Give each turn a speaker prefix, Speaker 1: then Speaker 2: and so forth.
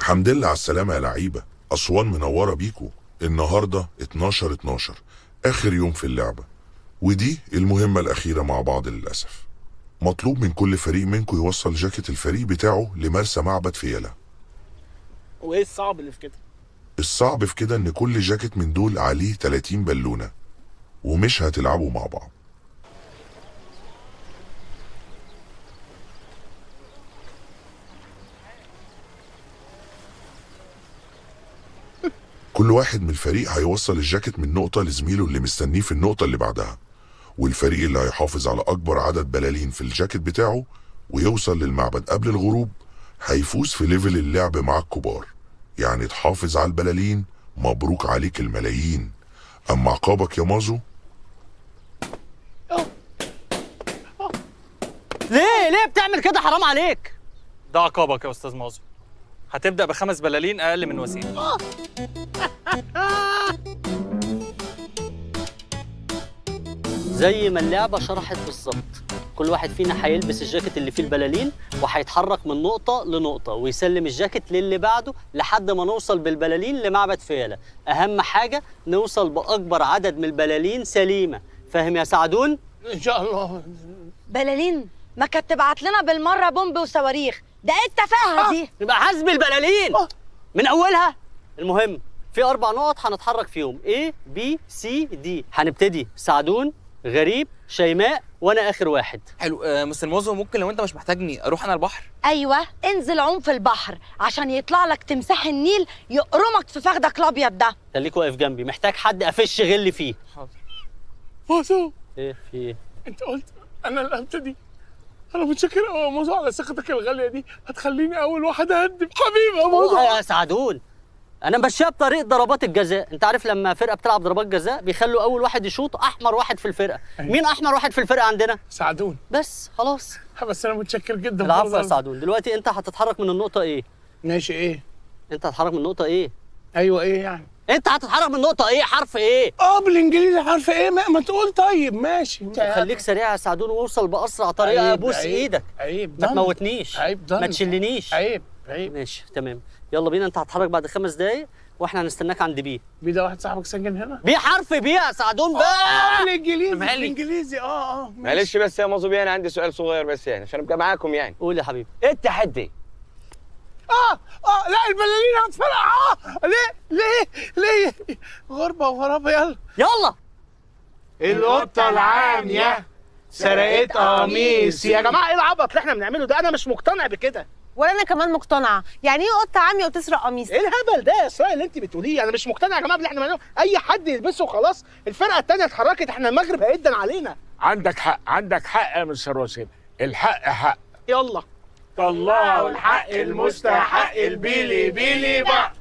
Speaker 1: حمد لله على السلامة يا لعيبة أسوان منورة بيكو النهاردة 12 12 آخر يوم في اللعبة ودي المهمة الأخيرة مع بعض للأسف مطلوب من كل فريق منكم يوصل جاكيت الفريق بتاعه لمرسى معبد فيلة
Speaker 2: وايه الصعب اللي في كده
Speaker 1: الصعب في كده إن كل جاكيت من دول عليه 30 بالونة ومش هتلعبوا مع بعض كل واحد من الفريق هيوصل الجاكيت من نقطة لزميله اللي مستنيه في النقطة اللي بعدها والفريق اللي هيحافظ على أكبر عدد بلالين في الجاكيت بتاعه ويوصل للمعبد قبل الغروب هيفوز في ليفل اللعب مع الكبار يعني تحافظ على البلالين مبروك عليك الملايين أما عقابك يا مازو
Speaker 3: ليه ليه بتعمل كده حرام عليك
Speaker 4: ده عقابك يا استاذ مازو هتبدا بخمس بلالين اقل من وسيم
Speaker 3: زي ما اللعبة شرحت بالظبط كل واحد فينا هيلبس الجاكيت اللي فيه البلالين وهيتحرك من نقطة لنقطة ويسلم الجاكيت للي بعده لحد ما نوصل بالبلالين لمعبد فيلة أهم حاجة نوصل بأكبر عدد من البلالين سليمة فاهم يا سعدون؟
Speaker 2: ان شاء الله
Speaker 5: بلالين ما كانت تبعت لنا بالمره بومب وصواريخ ده ايه التفاهه دي
Speaker 3: يبقى حسب البلالين
Speaker 2: آه.
Speaker 3: من أولها المهم في أربع نقط هنتحرك فيهم A B C D هنبتدي سعدون غريب شيماء وأنا آخر واحد
Speaker 6: حلو آه مستر موزو ممكن لو انت مش محتاجني اروح انا البحر
Speaker 5: ايوه انزل عوم في البحر عشان يطلع لك تمساح النيل يقرمك في فخدك الابيض ده
Speaker 3: خليك واقف جنبي محتاج حد أفش غل فيه
Speaker 2: موزو
Speaker 3: إيه في إيه؟
Speaker 2: انت قلت انا اللي ابتدي انا متشكر قوي يا موزو على ثقتك الغاليه دي هتخليني اول واحد اهدم حبيبي يا موزو
Speaker 3: والله يا سعدون انا ماشيها بطريقه ضربات الجزاء انت عارف لما فرقه بتلعب ضربات جزاء بيخلوا اول واحد يشوط احمر واحد في الفرقه
Speaker 2: أيوة.
Speaker 3: مين احمر واحد في الفرقه عندنا
Speaker 2: سعدون
Speaker 3: بس خلاص
Speaker 2: بس انا متشكر جدا
Speaker 3: العفو يا
Speaker 2: برضه.
Speaker 3: سعدون دلوقتي انت هتتحرك من النقطه ايه
Speaker 2: ماشي ايه
Speaker 3: انت هتتحرك من النقطه ايه
Speaker 2: ايوه ايه يعني
Speaker 3: انت هتتحرك من النقطه ايه حرف ايه
Speaker 2: اه بالانجليزي عارفه ايه ما, ما تقول طيب ماشي
Speaker 3: خليك سريع يا سعدون ووصل باسرع طريقه
Speaker 2: عيب،
Speaker 3: ابوس
Speaker 2: عيب،
Speaker 3: ايدك
Speaker 2: عيب
Speaker 3: ما
Speaker 2: ضن.
Speaker 3: تموتنيش
Speaker 2: عيب ضن.
Speaker 3: ما تشلنيش
Speaker 2: عيب عيب
Speaker 3: ماشي تمام يلا بينا انت هتتحرك بعد خمس دقايق واحنا هنستناك عند بي
Speaker 2: بيه ده واحد صاحبك سجن هنا
Speaker 3: بي حرف بي يا سعدون بقى
Speaker 2: اه الانجليزي
Speaker 6: مالي.
Speaker 2: الانجليزي اه اه ماشي.
Speaker 7: معلش بس يا مازو بيه انا عندي سؤال صغير بس يعني عشان ابقى معاكم يعني
Speaker 3: قول يا حبيبي
Speaker 7: ايه التحدي؟
Speaker 2: اه اه لا البلالين هتفرقع اه ليه ليه ليه غربة وغرابة يلا
Speaker 3: يلا
Speaker 2: القطة العامية سرقت قميص يا جماعة ايه العبط اللي احنا بنعمله ده انا مش مقتنع بكده
Speaker 8: ولا انا كمان مقتنعه يعني ايه قطه عاميه وتسرق قميص
Speaker 2: ايه الهبل ده يا اسراء اللي انت بتقوليه انا مش مقتنع يا جماعة باللي احنا بنعمله اي حد يلبسه خلاص الفرقة التانية اتحركت احنا المغرب هيدن علينا
Speaker 9: عندك حق عندك حق يا مستر وسيم الحق حق
Speaker 2: يلا
Speaker 9: طلعوا الحق المستحق البيلي بيلي بقى